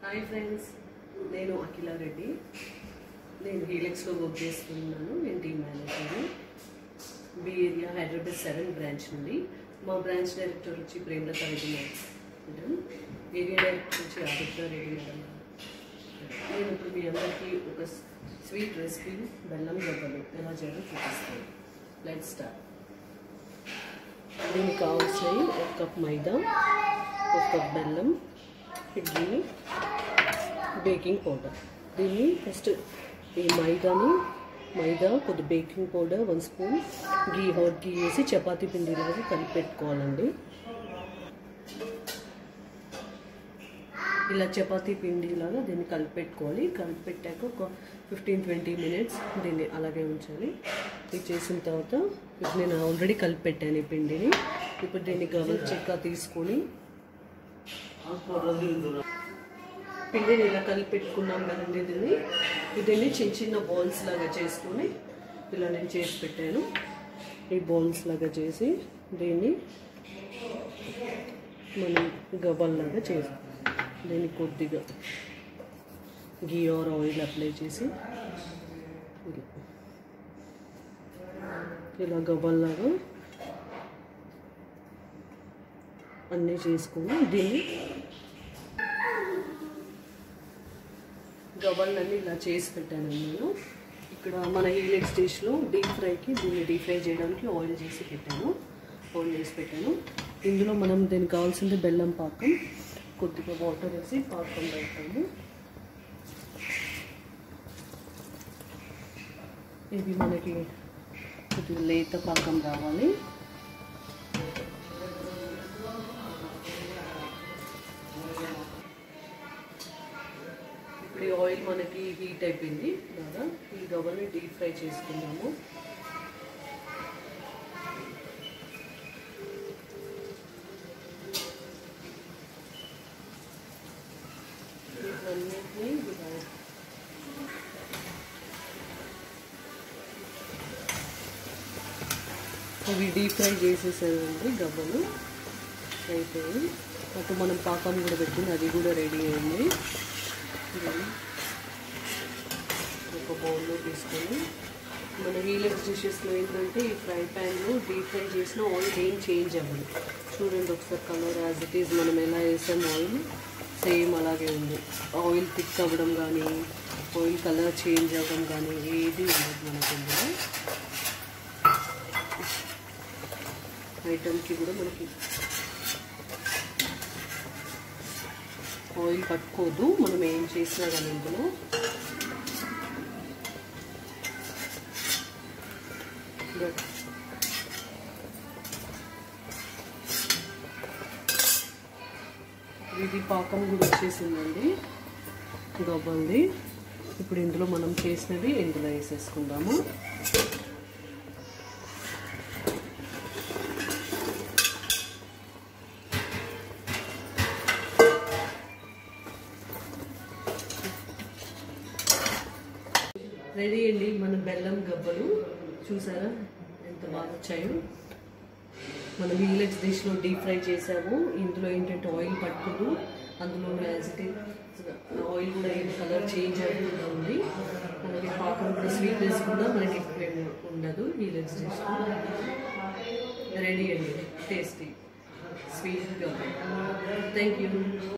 hi friends నేను అఖిల రెడ్డి నేను హీలెక్స్లో work చేస్తున్నాను నేను టీమ్ మేనేజర్ని B area Hyderabad seven branch నుండి మా బ్రాంచ్ డైరెక్టర్ వచ్చి Premalatha Reddy madam area director వచ్చి ఆదిత్య రెడ్డి మేడం నేను ఇప్పుడు మీ అందరికీ ఒక స్వీట్ రెసిపీ బెల్లం గబ్బలు ఎలా చేయాలో చూపిస్తాను లెట్ స్టార్ట్ దీనికి కావాల్సినవి ఒక కప్ మైదా ఒక కప్ బెల్లం ఇడ్లీ బేకింగ్ పౌడర్ దీన్ని ఫస్ట్ ఈ మైదాని మైదా కొద్ది baking powder one spoon ghee hot ghee వేసి చపాతీ పిండిలాగా కలిపి పెట్టుకోవాలండి ఇలా చపాతీ పిండిలాగా దీన్ని కలిపి పెట్టుకోవాలి కలిపి పెట్టాక ఒక ఫిఫ్టీన్ ట్వంటీ మినిట్స్ దీన్ని అలాగే ఉంచాలి ఇది చేసిన తర్వాత ఇప్పుడు నేను ఆల్రెడీ కలిపి పెట్టాను ఈ పిండిని ఇప్పుడు దీన్ని గవల్ చెక్క తీసుకొని పిండిని ఇలా కలిపి పెట్టుకున్నాం కదండి దీన్ని దీన్ని చిన్న చిన్న బాల్స్ లాగా చేసుకొని ఇలా నేను చేసి పెట్టాను ఈ బాల్స్ లాగా చేసి దీన్ని మనం గవ్వల్లాగా చేసి దీన్ని కొద్దిగా గీ ఆర్ ఆయిల్ అప్లై చేసి ఇలా ఇలా గవ్వల్లాగా అన్నీ చేసుకొని దీన్ని గవ్వలన్నీ ఇలా చేసి పెట్టాను నేను ఇక్కడ మన హీలెక్స్ డిష్లో డీప్ ఫ్రైకి దీన్ని డీప్ ఫ్రై చేయడానికి ఆయిల్ చేసి పెట్టాను ఆయిల్ చేసి పెట్టాను ఇందులో మనం దీనికి కావాల్సింది బెల్లం పాకం కొద్దిగా వాటర్ వేసి పాకం పెడతాము ఇది మనకి కొద్దిగా లేత పాకం రావాలి ఇప్పుడు ఈ ఆయిల్ మనకి హీట్ అయిపోయింది బాగా ఈ గవ్వని డీప్ ఫ్రై చేసుకుందాము వీటన్నిటిని ఇలా ఇవి డీప్ ఫ్రై చేసేసానండి గవ్వలు అయిపోయి అటు మనం పాకం కూడా పెట్టింది అది కూడా రెడీ అయింది ఇది ఒక బౌల్లో తీసుకొని మన హీలెక్స్ డిషెస్లో ఏంటంటే ఈ ఫ్రై ప్యాన్లో డీప్ ఫ్రై చేసిన ఆయిల్ ఏం చేంజ్ అవ్వదు చూడండి ఒకసారి కలర్ యాజ్ ఇట్ ఈజ్ మనం ఎలా వేసాం ఆయిల్ సేమ్ అలాగే ఉంది ఆయిల్ థిక్ అవ్వడం కానీ ఆయిల్ కలర్ చేంజ్ అవ్వడం కానీ ఏది ఉండదు మనకి ఇందులో ఐటమ్కి కూడా మనకి ఆయిల్ పట్టుకోదు మనం ఏం చేసినా కానీ ఇందులో ఇది పాకం కూడా వచ్చేసిందండి గవ్వంది ఇప్పుడు ఇందులో మనం చేసినవి ఇందులో వేసేసుకుందాము రెడీ అండి మన బెల్లం గబ్బలు చూసారా ఎంత బాగా వచ్చాయో మనం హీలెక్స్ డిష్లో డీప్ ఫ్రై చేసాము ఇందులో ఏంటంటే ఆయిల్ పట్టుకుదు అందులో యాజిటీ ఆయిల్ కూడా ఏం కలర్ చేంజ్ అవ్వకుండా ఉంది మనకి పాకం కూడా స్వీట్నెస్ కూడా మనకి ఎక్కువ ఉండదు హీలెక్స్ డిష్లో రెడీ అండి టేస్టీ స్వీట్ గబ్బలు థ్యాంక్ యూ